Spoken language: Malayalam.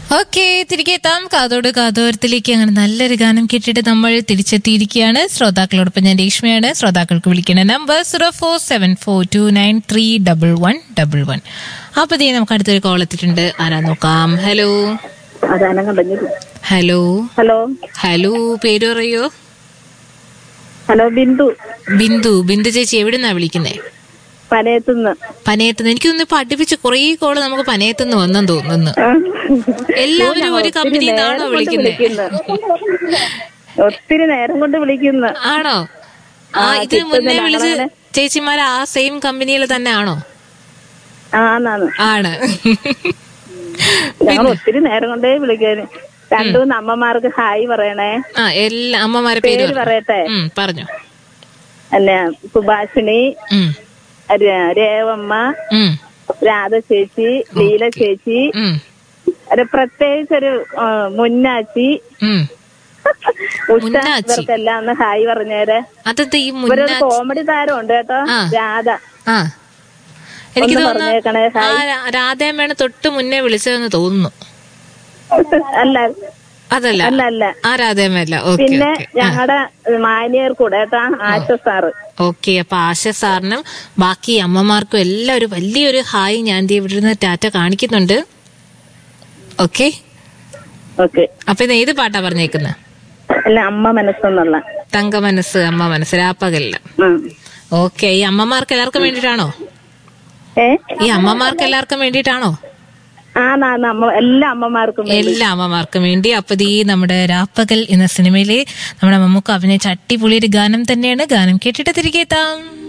ഓക്കെ തിരികെ എത്താം കാതോട് കാതോരത്തിലേക്ക് അങ്ങനെ നല്ലൊരു ഗാനം കേട്ടിട്ട് നമ്മൾ തിരിച്ചെത്തിയിരിക്കുകയാണ് ശ്രോതാക്കളോടൊപ്പം ഞാൻ രേഷ്മയാണ് ശ്രോതാക്കൾക്ക് വിളിക്കുന്ന number zero four seven four two nine three double one double one അപ്പൊ ദേ നമുക്ക് അടുത്തൊരു കോൾ എത്തിയിട്ടുണ്ട് ആരാ നോക്കാം ഹലോ അതാനം കണ്ടു ഹലോ ഹലോ ഹലോ പേര് പറയോ ഹലോ ബിന്ദു ബിന്ദു ബിന്ദു ചേച്ചി എവിടുന്നാ വിളിക്കുന്നേ പനയത്തുനിന്ന് പനയത്തുനിന്ന് എനിക്ക് തോന്നുന്നു ഇപ്പൊ അടുപ്പിച്ച് കുറേ കോള് നമുക്ക് പനയത്തുനിന്ന് വന്നെന്ന് തോന്നുന്നു എല്ലാവരും ഒരു കമ്പനിയിൽ നിന്നാണോ വിളിക്കുന്നത് ഒത്തിരി നേരം കൊണ്ട് വിളിക്കുന്നു ആണോ ആ ഇതിന് മുന്നേ വിളിച്ച് ചേച്ചിമാർ ആ സെയിം കമ്പനിയിൽ തന്നെ ആണോ ആന്നാന്ന് ആണ് ഞങ്ങൾ ഒത്തിരി നേരം കൊണ്ടേ വിളിക്കാന് രണ്ടു മൂന്ന് അമ്മമാർക്ക് ഹായ് പറയണേ ആ എല്ലാ അമ്മമാരെ പേര് പേര് പറ. പറയട്ടെ ഉം, പറഞ്ഞോ അല്ല സുഭാഷിണി ഉം, ര- രേവമ്മ ഉം, രാധ ചേച്ചി ലീല ചേച്ചി ഉം, ഒരു പ്രത്യേകിച്ച് ഒരു ആ, മുന്നാച്ചി ഉം. ഉഷ മുന്നാച്ചി. ഇവർക്കെല്ലാം ഒന്ന് ഹായ് പറഞ്ഞേരെ അതെന്താ ഈ ഇവരൊരു മുന്ന കോമഡി താരം ഉണ്ട് കേട്ടോ ആ. രാധ ആ എനിക്ക് ഒന്ന് തോന്നുന്നു പറഞ്ഞേക്കണേ, ആ ഹായ്. രാ- രാധേമ്മയാണ് തൊട്ട് മുന്നേ വിളിച്ചതെന്ന് തോന്നുന്നു അല്ല അതല്ല അല്ല അല്ല ആ രാധേമ്മല്ല ഓക്കെ പിന്നെ ഓക്കെ ഞങ്ങളുടെ മാനിയർ കൂടെ കേട്ടാ ആശ സാറ് ഓക്കെ അപ്പൊ ആശ സാറിനും ബാക്കി അമ്മമാർക്കും എല്ലാം ഒരു വലിയൊരു ഹായ് ഞാൻ ദേ ഇവിടെ നിന്ന് ടാറ്റ കാണിക്കുന്നുണ്ട് ഓക്കെ ഓക്കെ അപ്പൊ ഇത് ഏത് പാട്ടാ പറഞ്ഞേക്കുന്നത് അല്ല അമ്മ മനസ്സെന്നുള്ള തങ്ക മനസ്സ് അമ്മ മനസ്സ് രാപ്പകല്ല ഉം. ഓക്കെ ഈ അമ്മമാർക്ക് എല്ലാവർക്കും വേണ്ടിയിട്ടാണോ ഏ ഈ അമ്മമാർക്ക് എല്ലാവർക്കും വേണ്ടിയിട്ടാണോ ആ നമ്മ എല്ലാ അമ്മമാർക്കും വേണ്ടി. എല്ലാ അമ്മമാർക്കും വേണ്ടി അപ്പൊ ഈ നമ്മുടെ രാപ്പകൽ എന്ന സിനിമയിലെ നമ്മുടെ മമ്മൂക്ക അഭിനയിച്ച അടിപൊളി ഒരു ഗാനം തന്നെയാണ് ഗാനം കേട്ടിട്ട് തിരികെ എത്താം